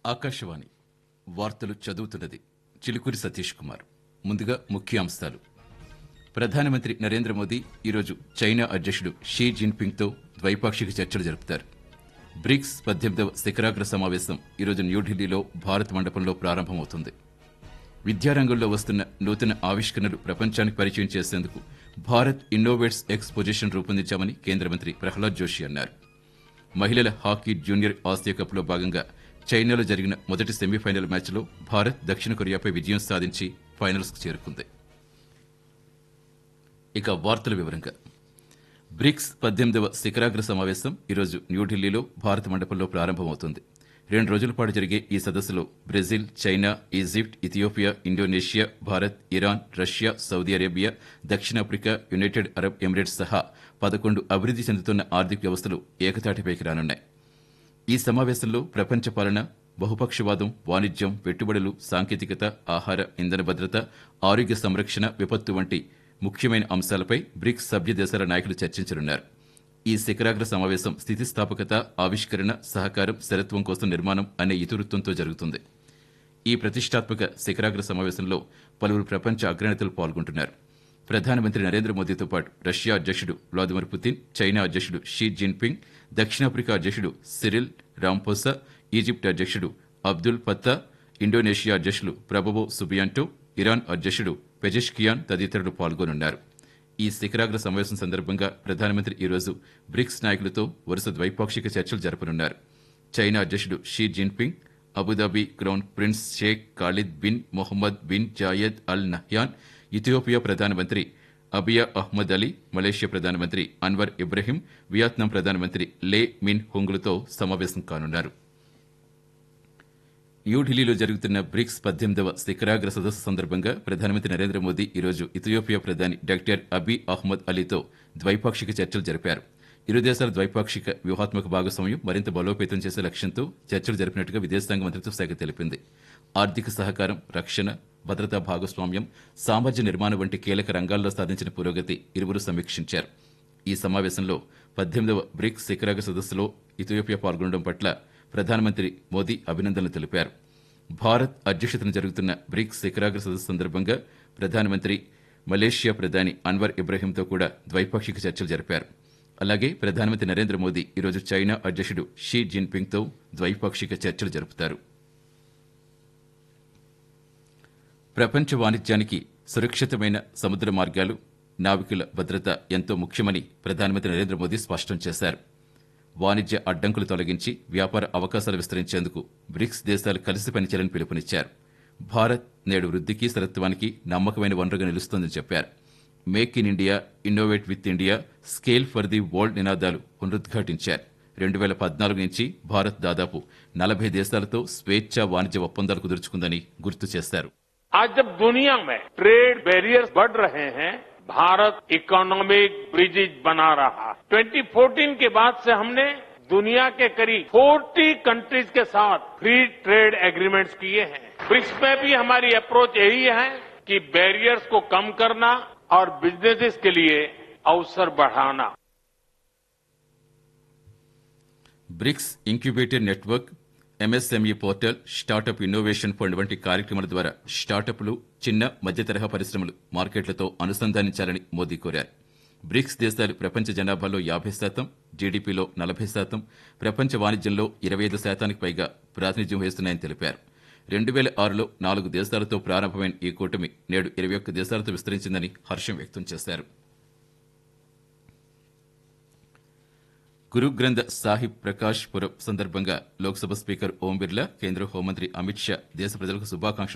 ఆకాశవాణి వార్తలు చదువుతున్నది చిలుకూరి సతీష్ కుమార్ ముందుగా ముఖ్యాంశాలు ప్రధానమంత్రి నరేంద్ర మోదీ ఈరోజు చైనా అధ్యక్షుడు షీ జిన్పింగ్తో ద్వైపాక్షిక చర్చలు జరుపుతారు బ్రిక్స్ పద్దెనిమిదవ శిఖరాగ్ర సమావేశం ఈరోజు న్యూఢిల్లీలో భారత్ మండపంలో ప్రారంభమవుతుంది విద్యారంగంలో వస్తున్న నూతన ఆవిష్కరణలు ప్రపంచానికి పరిచయం చేసేందుకు భారత్ ఇన్నోవేట్స్ ఎక్స్పోజిషన్ రూపొందించామని కేంద్ర మంత్రి ప్రహ్లాద్ జోషి అన్నారు మహిళల హాకీ జూనియర్ ఆసియా కప్లో భాగంగా చైనాలో జరిగిన మొదటి సెమీఫైనల్ మ్యాచ్లో భారత్ దక్షిణ కొరియాపై విజయం సాధించి ఫైనల్స్కు చేరుకుంది ఇక వార్తల వివరంగా బ్రిక్స్ పద్దెనిమిదవ శిఖరాగ్ర సమావేశం ఈరోజు న్యూఢిల్లీలో భారత మండపంలో ప్రారంభమవుతుంది రెండు రోజుల పాటు జరిగే ఈ సదస్సులో Brazil China Egypt Ethiopia Indonesia Bharat Iran Russia Saudi Arabia దక్షిణాఫ్రికా యునైటెడ్ అరబ్ ఎమిరేట్స్ సహా పదకొండు అభివృద్ది చెందుతున్న ఆర్థిక వ్యవస్థలు ఏకతాటిపైకి రానున్నాయి ఈ సమావేశంలో ప్రపంచ పాలన బహుపక్షవాదం వాణిజ్యం పెట్టుబడులు సాంకేతికత ఆహార ఇంధన భద్రత ఆరోగ్య సంరక్షణ విపత్తు వంటి ముఖ్యమైన అంశాలపై బ్రిక్స్ సభ్య దేశాల నాయకులు చర్చించనున్నారు ఈ శిఖరాగ్ర సమావేశం స్థితిస్థాపకత ఆవిష్కరణ సహకారం స్థిరత్వం కోసం నిర్మాణం అనే ఇతివృత్తంతో జరుగుతుంది ఈ ప్రతిష్టాత్మక శిఖరాగ్ర సమావేశంలో పలువురు ప్రపంచ అగ్రనేతలు పాల్గొంటున్నారు ప్రధానమంత్రి నరేంద్ర మోదీతో పాటు రష్యా అధ్యక్షుడు వ్లాదిమిర్ పుతిన్ చైనా అధ్యక్షుడు షీ జిన్పింగ్ దక్షిణాఫ్రికా అధ్యక్షుడు సిరిల్ రాంపోసా ఈజిప్ట్ అధ్యక్షుడు అబ్దుల్ ఫత్తా ఇండోనేషియా అధ్యక్షులు ప్రభబో సుబియాంటో ఇరాన్ అధ్యక్షుడు పెజెష్కియాన్ తదితరులు పాల్గొనున్నారు ఈ శిఖరాగ్ర సమావేశం సందర్భంగా ప్రధానమంత్రి ఈరోజు బ్రిక్స్ నాయకులతో వరుస ద్వైపాక్షిక చర్చలు జరపనున్నారు చైనా అధ్యక్షుడు Xi Jinping Abu Dhabi crown prince Sheikh Khalid bin Mohamed bin Zayed Al Nahyan Ethiopia ప్రధానమంత్రి అబియా అహ్మద్ అలీ మలేషియా ప్రధానమంత్రి అన్వర్ ఇబ్రహీం వియత్నాం ప్రధానమంత్రి లే మిన్ హొంగులతో సమావేశం కానున్నారు న్యూఢిల్లీలో జరుగుతున్న బ్రిక్స్ పద్దెనిమిదవ శిఖరాగ్ర సదస్సు సందర్భంగా ప్రధానమంత్రి నరేంద్ర మోదీ ఈరోజు ఇథియోపియా ప్రధాని డాక్టర్ అబీ అహ్మద్ అలీతో ద్వైపాక్షిక చర్చలు జరిపారు ఇరు దేశాల ద్వైపాక్షిక వ్యూహాత్మక భాగస్వామ్యం మరింత బలోపేతం చేసే లక్ష్యంతో చర్చలు జరిపినట్టుగా విదేశాంగ మంత్రిత్వ శాఖ తెలిపింది ఆర్థిక సహకారం రక్షణ భద్రతా భాగస్వామ్యం సామర్థ్య నిర్మాణం వంటి కీలక రంగాల్లో సాధించిన పురోగతి ఇరువురు సమీక్షించారు ఈ సమావేశంలో పద్దెనిమిదవ బ్రిక్స్ శిఖరాగ్ర సదస్సులో ఇథియోపియా పాల్గొనడం పట్ల ప్రధానమంత్రి మోదీ అభినందనలు తెలిపారు భారత్ అధ్యక్షతన జరుగుతున్న బ్రిక్స్ శిఖరాగ్ర సదస్సు సందర్భంగా ప్రధానమంత్రి మలేషియా ప్రధాని అన్వర్ ఇబ్రహీంతో కూడా ద్వైపాక్షిక చర్చలు జరిపారు అలాగే ప్రధానమంత్రి నరేంద్ర మోదీ ఈరోజు చైనా అధ్యక్షుడు షీ జిన్పింగ్తో ద్వైపాక్షిక చర్చలు జరుపుతారు ప్రపంచ వాణిజ్యానికి సురక్షితమైన సముద్ర మార్గాలు నావికుల భద్రత ఎంతో ముఖ్యమని ప్రధానమంత్రి నరేంద్ర మోదీ స్పష్టం చేశారు వాణిజ్య అడ్డంకులు తొలగించి వ్యాపార అవకాశాలు విస్తరించేందుకు బ్రిక్స్ దేశాలు కలిసి పనిచేయాలని పిలుపునిచ్చారు భారత్ నేడు వృద్ధికి స్థిరత్వానికి నమ్మకమైన వనరుగా నిలుస్తోందని చెప్పారు make in India innovate with India scale for the world నినాదాలు పునరుద్ఘాటించారు రెండు వేల పద్నాలుగు నుంచి భారత్ దాదాపు నలభై దేశాలతో స్వేచ్ఛా వాణిజ్య ఒప్పందాలు కుదుర్చుకుందని గుర్తు చేశారు आज जब दुनिया में ट्रेड बैरियर्स बढ़ रहे हैं भारत इकोनॉमिक ब्रिजेज बना रहा है 2014 के बाद से हमने दुनिया के करीब 40 कंट्रीज के साथ फ्री ट्रेड एग्रीमेंट्स किए हैं ब्रिक्स में भी हमारी अप्रोच यही है कि बैरियर्स को कम करना और बिजनेसेस के लिए अवसर बढ़ाना BRICS incubator network MSME portal startup innovation fund వంటి కార్యక్రమాల ద్వారా స్టార్టప్లు చిన్న మధ్య తరహా పరిశ్రమలు మార్కెట్లతో అనుసంధానించాలని మోదీ కోరారు బ్రిక్స్ దేశాలు ప్రపంచ జనాభాలో యాభై శాతం జీడీపీలో నలభై శాతం ప్రపంచ వాణిజ్యంలో ఇరవై ఐదు శాతానికి పైగా ప్రాతినిధ్యం వహిస్తున్నాయని తెలిపారు రెండు వేల ఆరులో నాలుగు దేశాలతో ప్రారంభమైన ఈ కూటమి నేడు ఇరవై ఒక్క దేశాలతో విస్తరించిందని హర్షం వ్యక్తం చేశారు గురు గ్రంథ సాహిబ్ ప్రకాష్ పురబ్ సందర్భంగా లోక్సభ స్పీకర్ ఓం బిర్లా కేంద్ర హోంమంత్రి అమిత్ షా దేశ ప్రజలకు శుభాకాంక్షలు